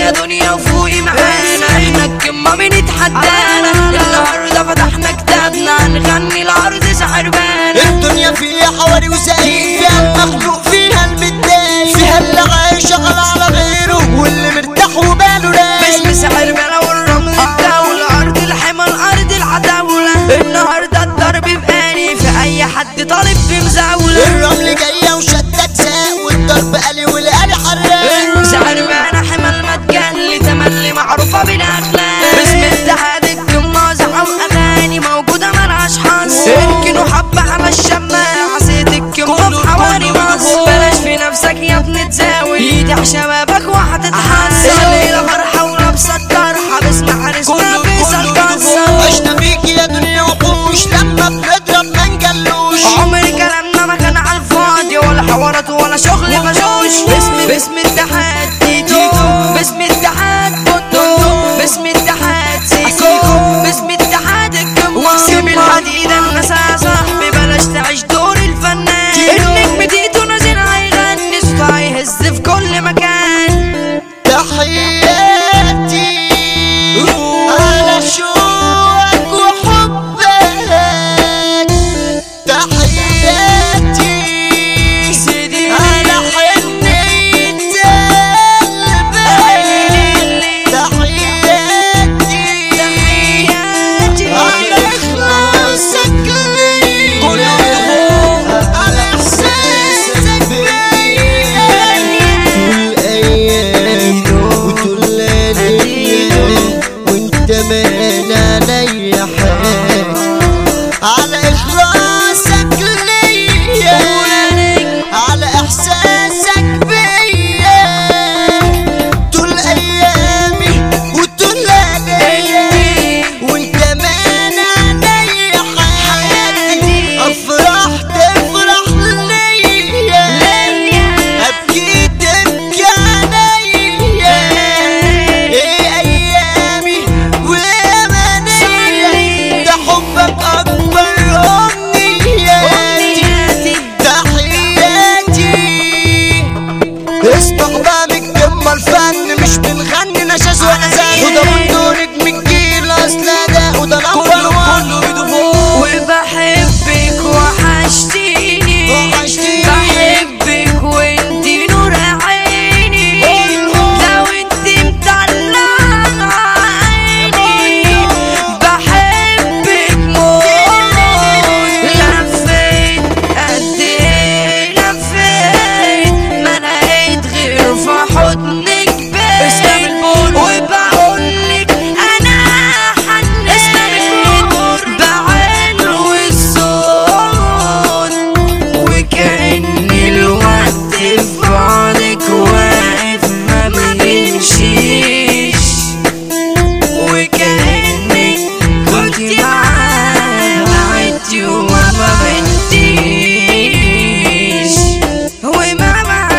يا دنيا وفوقي معانا احنا الكمة بنتحدانا النهارده فتحنا كتابنا هنغني الارض سحربانا الدنيا فيها حواري وزعيق فيها المخلوق فيها المتضايق فيها اللي عايش شغال على غيره واللي مرتاح وباله رايق باسم سحربانا والرمل الدولة ارض الحمى الارض العتاولة النهارده الضرب بقالي في اي حد طالب بمزاولة الرمل جاية وشدك ساق والضرب قلي والقلي حراق سحربانا حمى المتجلي تملي معروفة بالاخلاق باسم اتحاد الجمة زحم اغاني موجودة ملهاش حظ اركنوا حبة على الشماعة عصيت الكمة في حواري مصر بلاش في نفسك يا ابني تزاول ايدح شبابك وهتتحسن الليلة فرحة ولابسة الطرحة باسم عريسنا فيصل كسر عشنا بيك يا دنيا وحوش لما بنضرب ما نجلوش عمر كلامنا ما كان على الفاضي ولا حوارات ولا شغل مشوش باسم باسم اتحاد تيتو باسم اتحاد بوتو باسم اتحاد سيكو باسم اتحاد الجمهور سيب الحديد الناس يا صاحبي بلاش تعيش دور الفنان النجم تيتو نازل هيغني صوته هيهز في كل مكان تحياتي على شوقك وحبك تحياتي سيدي على حنية قلبك تحياتي على إخلاصك لي على إحساسك بيا طول أيام وطول ليالي وانت مان عليا حال على إخلاصك ليا على إحساسك بيا طول أيامي وطول ليالي وانت مان عليا حياتي أفرح تفرح ليا أبكي تبكي عليا إيه أيامي وأمانية ده حبك أكبر أمنياتي تحياتي اسمع بقى من الجمة الفن مش بنغني نشاز ولا زن وده برضه نجم الجيل أصل ده وده الأول وان وبحبك وحشتيني وحشتيني. بحبك وانتي نور عيني لو انتي مطلعة عيني بحبك موت لفيت قد ايه لفيت ما لقيت غير في حضنك بيت وبقولك انا حنيت بعين والصوت وكأن الوقت في بعدك واقف ما بيمشيش وكأنك كنت معاه وعدتي وما بنتيش وما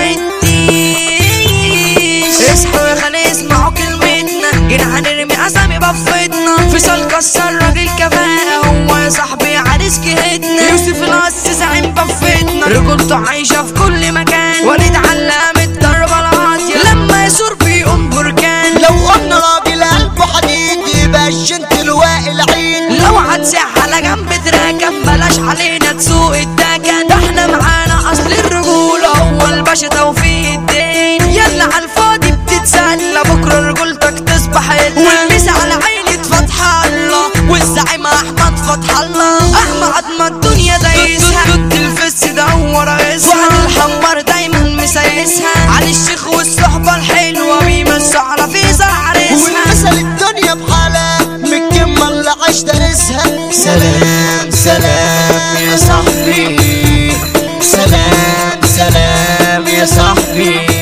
بعدتيش اصحوا يا خلي اسمعوا كلمتنا جينا هنرمي اسامي بفتنا فيصل كسر راجل كفاءة هو يا صاحبي عريس جهتنا يوسف القص زعيم بفتنا رجولته عايشة في كل مكان وليد علام الضربة العاطية لما يثور بيقوم بركان لو قلنا راجل قلبه حديد يبقى الجنتل واقي العين لو هتسيح على جنب تراكن بلاش علينا تسوق الدكن ده احنا معانا اصل الرجولة هو الباشا توفيق الدين يلا على الفاضي بتتسلى بكرة رجولتك تصبح إلا والمسا على عينة فتح الله والزعيم احمد فتح الله احمد ما الدنيا دايسها ضد الفس ده هو رئيسها وعلى الحمار دايما مسيسها على الشيخ والصحبة الحلوة بيمسوا على فيصل عريسها والمثل الدنيا بحالها من الكلمة اللي عاش دارسها سلام سلام يا صاحبي سلام سلام يا صاحبي